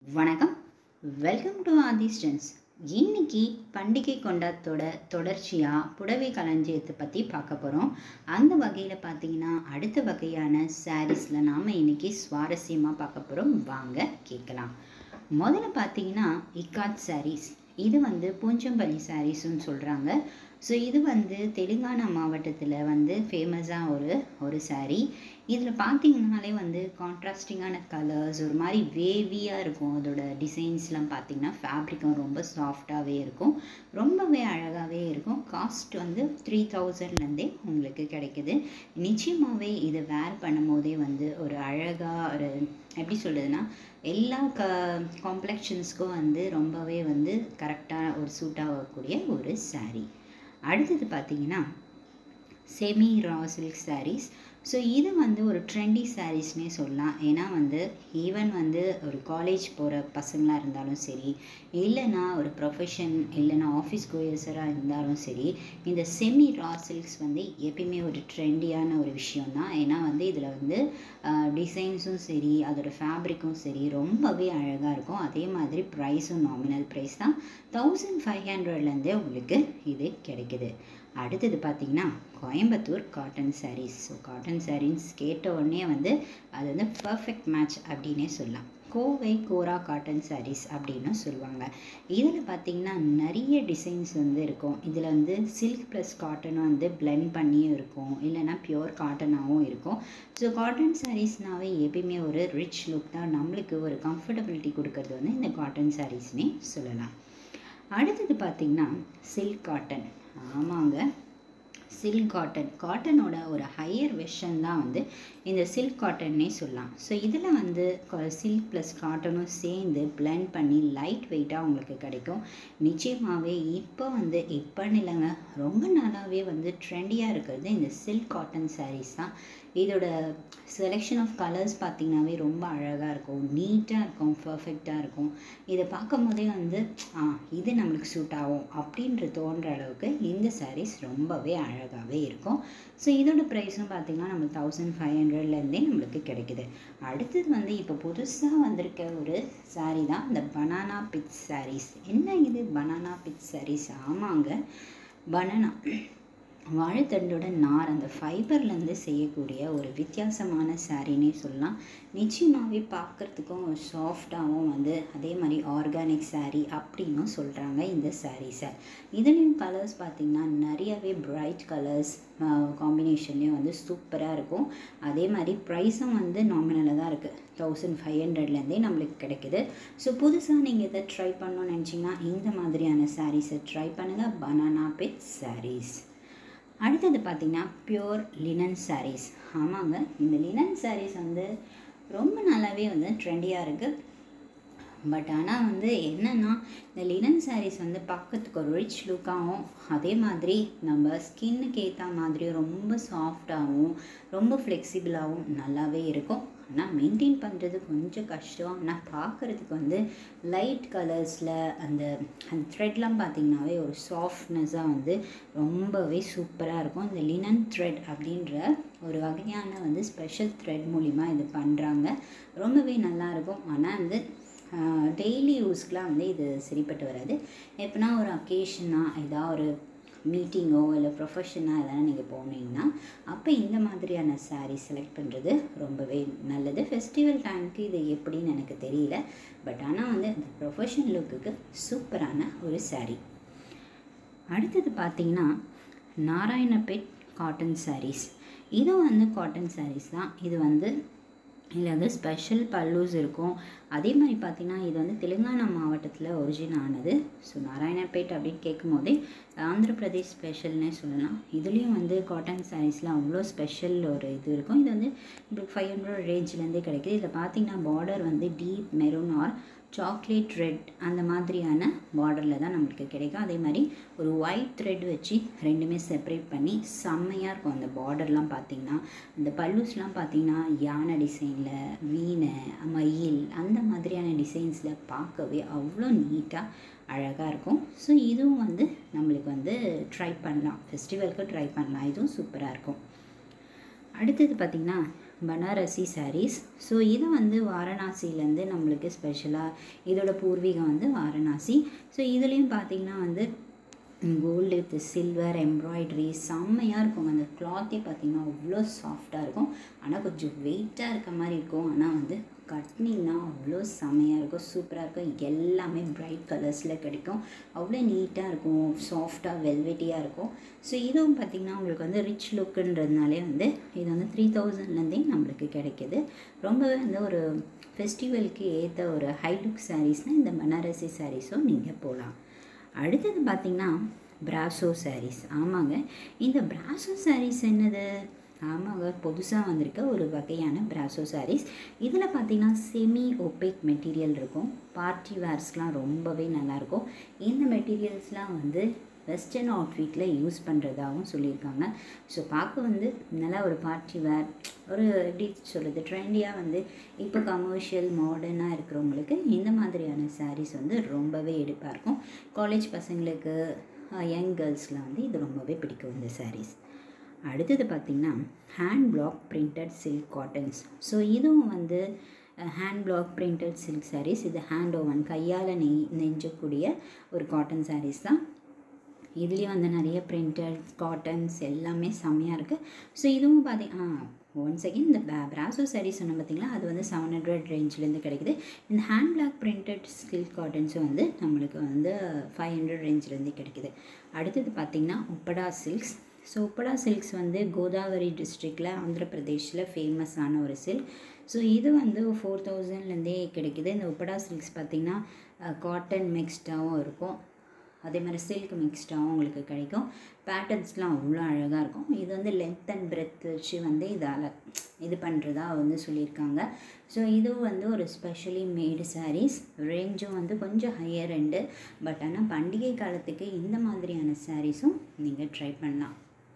வணக்கம் welcome to ஆதிஸ்டன்ஸ் இன்னைக்கு பண்டிகை கொண்டாட்டத்தோட தொடர்ச்சியாக புடவை களஞ்சியத்தை பற்றி பார்க்க போகிறோம் அந்த வகையில் பார்த்தீங்கன்னா அடுத்த வகையான சாரீஸில் நாம் இன்னைக்கு சுவாரஸ்யமாக பார்க்க போகிறோம் வாங்க கேட்கலாம் முதல்ல பார்த்தீங்கன்னா இக்காத் சாரீஸ் இது வந்து பூஞ்சம்பள்ளி சாரீஸ்னு சொல்கிறாங்க ஸோ இது வந்து தெலுங்கானா மாவட்டத்தில் வந்து ஃபேமஸாக ஒரு ஒரு saree இதில் பார்த்தீங்கனாலே வந்து கான்ட்ராஸ்டிங்கான கலர்ஸ் ஒரு மாதிரி வேவியாக இருக்கும் அதோட டிசைன்ஸ்லாம் பார்த்தீங்கன்னா ஃபேப்ரிக்கும் ரொம்ப சாஃப்டாகவே இருக்கும் ரொம்பவே அழகாகவே இருக்கும் காஸ்ட் வந்து த்ரீ தௌசண்ட்லேருந்தே உங்களுக்கு கிடைக்குது நிச்சயமாகவே இதை வேர் பண்ணும்போதே வந்து ஒரு அழகாக ஒரு எப்படி சொல்கிறதுனா எல்லா க காம்ப்ளெக்ஷன்ஸ்க்கும் வந்து ரொம்பவே வந்து கரெக்டாக ஒரு சூட் ஆகக்கூடிய ஒரு saree அடுத்தது பார்த்தீங்கன்னா semi raw silk sarees so இது வந்து ஒரு ட்ரெண்டி சாரீஸ்னே சொல்லலாம் ஏன்னா வந்து ஈவன் வந்து ஒரு காலேஜ் போகிற பசங்களாக இருந்தாலும் சரி இல்லைன்னா ஒரு ப்ரொஃபஷன் இல்லைன்னா ஆஃபீஸ் கோயர்ஸராக இருந்தாலும் சரி இந்த செமி ரா சில்க்ஸ் வந்து எப்பயுமே ஒரு ட்ரெண்டியான ஒரு விஷயம் தான் ஏன்னா வந்து இதில் வந்து டிசைன்ஸும் சரி அதோட ஃபேப்ரிக்கும் சரி ரொம்பவே அழகாக இருக்கும் அதே மாதிரி ப்ரைஸும் நாமினல் ப்ரைஸ் தான் தௌசண்ட் ஃபைவ் ஹண்ட்ரட்லேருந்தே உங்களுக்கு இது கிடைக்குது அடுத்தது பார்த்தீங்கன்னா Coimbatore cotton sarees so cotton sarees கேட்ட உடனே வந்து அது வந்து பர்ஃபெக்ட் மேட்ச் அப்படின்னே சொல்லலாம் கோவை கோரா காட்டன் sarees அப்படின்னு சொல்லுவாங்க இதில் பார்த்தீங்கன்னா நிறைய டிசைன்ஸ் வந்து இருக்கும் இதில் வந்து சில்க் ப்ளஸ் காட்டனும் வந்து blend பண்ணியும் இருக்கும் இல்லைன்னா பியூர் காட்டனாகவும் இருக்கும் ஸோ காட்டன் சாரீஸ்னாவே எப்பயுமே ஒரு ரிச் லுக் தான் நம்மளுக்கு ஒரு கம்ஃபர்டபிலிட்டி கொடுக்கறது வந்து இந்த காட்டன் சாரீஸ்னே சொல்லலாம் அடுத்தது பார்த்தீங்கன்னா சில்க் காட்டன் ஆமாங்க சில்க் காட்டன் காட்டனோட ஒரு ஹையர் வெர்ஷன் தான் வந்து இந்த சில்க் காட்டன்னே சொல்லலாம் ஸோ இதில் வந்து சில்க் ப்ளஸ் காட்டனும் சேர்ந்து blend பண்ணி லைட் வெயிட்டாக உங்களுக்கு கிடைக்கும் நிச்சயமாகவே இப்போ வந்து இப்போ இல்லைங்க ரொம்ப நாளாகவே வந்து ட்ரெண்டியாக இருக்கிறது இந்த சில்க் காட்டன் sarees தான் இதோட செலெக்ஷன் ஆஃப் கலர்ஸ் பார்த்தீங்கன்னாவே ரொம்ப அழகாக இருக்கும் நீட்டாக இருக்கும் பர்ஃபெக்டாக இருக்கும் இதை பார்க்கும் போதே வந்து ஆ இது நம்மளுக்கு சூட் ஆகும் அப்படின்ற தோன்ற அளவுக்கு இந்த sarees ரொம்பவே அழகாகவே இருக்கும் ஸோ இதோட ப்ரைஸும் பார்த்தீங்கன்னா நம்ம தௌசண்ட் ஃபைவ் ஹண்ட்ரட்லேருந்தே நம்மளுக்கு கிடைக்குது அடுத்தது வந்து இப்போ புதுசாக வந்திருக்க ஒரு saree தான் இந்த பனானா பிச் sarees என்ன இது பனானா பிச் sarees ஆமாங்க பனானா வாழைத்தண்டோட நார் அந்த ஃபைபர்லேருந்து செய்யக்கூடிய ஒரு வித்தியாசமான சாரீனே சொல்லலாம் நிச்சயமாகவே பார்க்குறதுக்கும் சாஃப்டாகவும் வந்து அதே மாதிரி ஆர்கானிக் saree அப்படின்னும் சொல்கிறாங்க இந்த சாரீஸை இதுலேயும் கலர்ஸ் பார்த்திங்கன்னா நிறையவே பிரைட் கலர்ஸ் காம்பினேஷன்லேயும் வந்து சூப்பராக இருக்கும் அதே மாதிரி ப்ரைஸும் வந்து நாமினலாக தான் இருக்குது தௌசண்ட் ஃபைவ் ஹண்ட்ரட்லேருந்தே நம்மளுக்கு கிடைக்குது ஸோ புதுசாக நீங்கள் இதை ட்ரை பண்ணணும்னு நினச்சிங்கன்னா இந்த மாதிரியான சாரீஸை ட்ரை பண்ணுங்கள் பனானா பிட் sarees அடுத்தது பார்த்திங்கன்னா பியோர் லினன் sarees ஆமாங்க இந்த லினன் sarees வந்து ரொம்ப நல்லாவே வந்து ட்ரெண்டியாக இருக்குது பட் ஆனால் வந்து என்னென்னா இந்த லினன் sarees வந்து பார்க்கறதுக்கு ஒரு ரிச் லுக்காகவும் அதே மாதிரி நம்ம ஸ்கின்னுக்கு ஏற்ற மாதிரி ரொம்ப சாஃப்டாகவும் ரொம்ப ஃப்ளெக்சிபிளாகவும் நல்லாவே இருக்கும் ஆனால் மெயின்டைன் பண்ணுறது கொஞ்சம் கஷ்டம் ஆனால் பார்க்குறதுக்கு வந்து லைட் கலர்ஸில் அந்த அந்த த்ரெட்லாம் பார்த்திங்கனாவே ஒரு சாஃப்ட்னஸாக வந்து ரொம்பவே சூப்பராக இருக்கும் இந்த லினன் த்ரெட் அப்படின்ற ஒரு வகையான வந்து ஸ்பெஷல் த்ரெட் மூலிமா இது பண்ணுறாங்க ரொம்பவே நல்லாயிருக்கும் ஆனால் வந்து டெய்லி யூஸ்க்கெலாம் வந்து இது சரிப்பட்டு வராது எப்போனா ஒரு அக்கேஷனாக ஏதாவது ஒரு மீட்டிங்கோ இல்லை ப்ரொஃபஷனாக எதனா நீங்கள் போனீங்கன்னா அப்போ இந்த மாதிரியான saree செலக்ட் பண்ணுறது ரொம்பவே நல்லது ஃபெஸ்டிவல் டைமுக்கு இது எப்படின்னு எனக்கு தெரியல பட் ஆனால் வந்து அந்த ப்ரொஃபஷன் லுக்குக்கு சூப்பரான ஒரு saree அடுத்தது பார்த்தீங்கன்னா நாராயணபேட் காட்டன் sarees இதுவும் வந்து காட்டன் sarees தான் இது வந்து இதில் வந்து ஸ்பெஷல் பல்லூஸ் இருக்கும் அதே மாதிரி பார்த்திங்கன்னா இது வந்து தெலுங்கானா மாவட்டத்தில் ஒரிஜின் ஆனது ஸோ நாராயணப்பேட் அப்படின்னு கேட்கும் போதே ஆந்திர பிரதேஷ் ஸ்பெஷல்னே சொல்லலாம் இதுலேயும் வந்து காட்டன் சாரீஸில் அவ்வளோ ஸ்பெஷல் ஒரு இது இருக்கும் இது வந்து உங்களுக்கு ஃபைவ் ஹண்ட்ரட் ரேஞ்சிலேருந்தே கிடைக்குது இதில் பார்த்தீங்கன்னா பார்டர் வந்து deep maroon or chocolate red அந்த மாதிரியான பார்டரில் தான் நம்மளுக்கு கிடைக்கும் அதே மாதிரி ஒரு ஒயிட் த்ரெட் வச்சு ரெண்டுமே செப்பரேட் பண்ணி செம்மையாக இருக்கும் அந்த பார்டர்லாம் பார்த்தீங்கன்னா அந்த பல்லூஸ்லாம் பார்த்தீங்கன்னா யானை டிசைனில் வீணை மயில் அந்த மாதிரியான டிசைன்ஸில் பார்க்கவே அவ்வளோ நீட்டாக அழகாக இருக்கும் ஸோ இதுவும் வந்து நம்மளுக்கு வந்து ட்ரை பண்ணலாம் ஃபெஸ்டிவலுக்கு ட்ரை பண்ணலாம் இதுவும் சூப்பராக இருக்கும் அடுத்தது பார்த்திங்கன்னா பனாரசி சாரீஸ் ஸோ இது வந்து வாரணாசிலேருந்து நம்மளுக்கு ஸ்பெஷலாக இதோட பூர்வீகம் வந்து வாரணாசி ஸோ இதுலேயும் பார்த்தீங்கன்னா வந்து கோல்டு வித் சில்வர் எம்ப்ராய்டரி செம்மையாக இருக்குங்க அந்த கிளாத்தே பார்த்தீங்கன்னா அவ்வளோ சாஃப்டாக இருக்கும் ஆனால் கொஞ்சம் வெயிட்டாக இருக்க மாதிரி இருக்கும் ஆனால் வந்து கட்டினீங்கன்னா அவ்வளோ செம்மையாக இருக்கும் சூப்பராக இருக்கும் எல்லாமே பிரைட் கலர்ஸில் கிடைக்கும் அவ்வளோ நீட்டாக இருக்கும் சாஃப்டாக வெல்வெட்டியாக இருக்கும் ஸோ இதுவும் பார்த்திங்கன்னா உங்களுக்கு வந்து ரிச் லுக்குன்றதுனாலே வந்து இது வந்து த்ரீ தௌசண்ட்லேருந்தே நம்மளுக்கு கிடைக்கிது ரொம்பவே வந்து ஒரு ஃபெஸ்டிவலுக்கு ஏற்ற ஒரு ஹை லுக் சாரீஸ்னால் இந்த பனாரசி சாரீஸும் நீங்கள் போகலாம் அடுத்தது பார்த்திங்கன்னா பிராசோ சாரீஸ் ஆமாங்க இந்த பிராசோ சாரீஸ் என்னது ஆமாங்க புதுசாக வந்திருக்க ஒரு வகையான பிராசோ சாரீஸ் இதில் பார்த்தீங்கன்னா செமி ஒபேக் மெட்டீரியல் இருக்கும் பார்ட்டி வேர்ஸ்லாம் ரொம்பவே நல்லாயிருக்கும் இந்த மெட்டீரியல்ஸ்லாம் வந்து வெஸ்டர்ன் அவுட்ஃபிட்டில் யூஸ் பண்ணுறதாகவும் சொல்லியிருக்காங்க ஸோ பார்க்க வந்து நல்லா ஒரு பார்ட்டி வேர் ஒரு எப்படி சொல்கிறது ட்ரெண்டியாக வந்து இப்போ கமர்ஷியல் மாடர்னாக இருக்கிறவங்களுக்கு இந்த மாதிரியான சாரீஸ் வந்து ரொம்பவே எடுப்பாக இருக்கும் காலேஜ் பசங்களுக்கு யங் கேர்ள்ஸ்லாம் வந்து இது ரொம்பவே பிடிக்கும் இந்த சாரீஸ் அடுத்தது பார்த்திங்கன்னா hand block printed silk cottons so இதுவும் வந்து hand block printed silk sarees இது ஹேண்ட் ஓவன் கையால் நெய் நெஞ்சக்கூடிய ஒரு காட்டன் சாரீஸ் தான் இதுலேயும் வந்து நிறைய பிரிண்டட் காட்டன்ஸ் எல்லாமே செம்மையாக இருக்குது ஸோ இதுவும் பார்த்தி ஆ ஒன் செகண்ட் இந்த பிராசோ சாரீ சொன்ன பார்த்தீங்களா அது வந்து செவன் ஹண்ட்ரட் ரேஞ்சிலேருந்து கிடைக்குது இந்த ஹேண்ட் பிளாக் பிரிண்டட் ஸ்கில் காட்டன்ஸும் வந்து நம்மளுக்கு வந்து ஃபைவ் ஹண்ட்ரட் ரேஞ்சிலேருந்து கிடைக்குது அடுத்தது பார்த்திங்கன்னா Uppada silks so Uppada silks வந்து கோதாவரி டிஸ்ட்ரிக்டில் ஆந்திர பிரதேஷில் ஃபேமஸான ஒரு சில்க் ஸோ இது வந்து ஃபோர் தௌசண்ட்லேருந்தே கிடைக்குது இந்த உப்படா சில்க்ஸ் பார்த்திங்கன்னா காட்டன் மிக்ஸ்டாகவும் இருக்கும் அதே மாதிரி சில்க் மிக்ஸ்டாகவும் உங்களுக்கு கிடைக்கும் பேட்டர்ன்ஸ்லாம் அவ்வளோ அழகாக இருக்கும் இது வந்து லென்த் அண்ட் பிரெத் வச்சு வந்து இதால் இது பண்ணுறதா வந்து சொல்லியிருக்காங்க ஸோ இது வந்து ஒரு ஸ்பெஷலி மேடு சாரீஸ் ரேஞ்சும் வந்து கொஞ்சம் ஹையர் ரெண்டு பட் ஆனால் பண்டிகை காலத்துக்கு இந்த மாதிரியான சாரீஸும் நீங்கள் ட்ரை பண்ணலாம்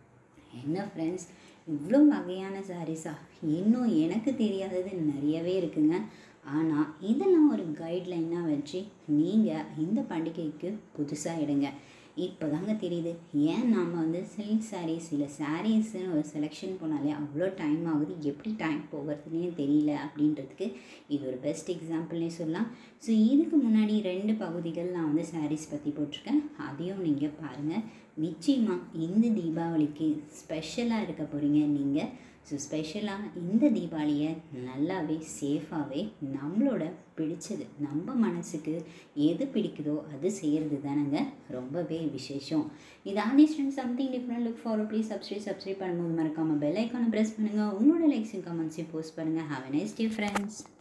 என்ன ஃப்ரெண்ட்ஸ் இவ்வளோ வகையான சாரீஸா இன்னும் எனக்கு தெரியாதது நிறையவே இருக்குங்க ஆனால் இதெல்லாம் ஒரு கைட்லைனாக வச்சு நீங்கள் இந்த பண்டிகைக்கு புதுசாக எடுங்க இப்போ தாங்க தெரியுது ஏன் நாம் வந்து சில்க் சாரீஸ் இல்லை சாரீஸ்னு ஒரு செலெக்ஷன் போனாலே அவ்வளோ டைம் ஆகுது எப்படி டைம் போகிறதுனே தெரியல அப்படின்றதுக்கு இது ஒரு பெஸ்ட் எக்ஸாம்பிள்னே சொல்லலாம் ஸோ இதுக்கு முன்னாடி ரெண்டு பகுதிகள் நான் வந்து சாரீஸ் பற்றி போட்டிருக்கேன் அதையும் நீங்கள் பாருங்கள் நிச்சயமாக இந்த தீபாவளிக்கு ஸ்பெஷலாக இருக்க போகிறீங்க நீங்கள் ஸோ ஸ்பெஷலாக இந்த தீபாவளியை நல்லாவே சேஃபாகவே நம்மளோட பிடிச்சது நம்ம மனசுக்கு எது பிடிக்குதோ அது செய்கிறது தானேங்க ரொம்பவே விசேஷம் இது ஆதி ஸ்ட்ரெண்ட் something different look for please subscribe subscribe பண்ணும்போது மறக்காமல் பெல் ஐக்கானை ப்ரெஸ் பண்ணுங்கள் உங்களோட லைக்ஸையும் கமெண்ட்ஸையும் போஸ்ட் பண்ணுங்கள் have a nice day friends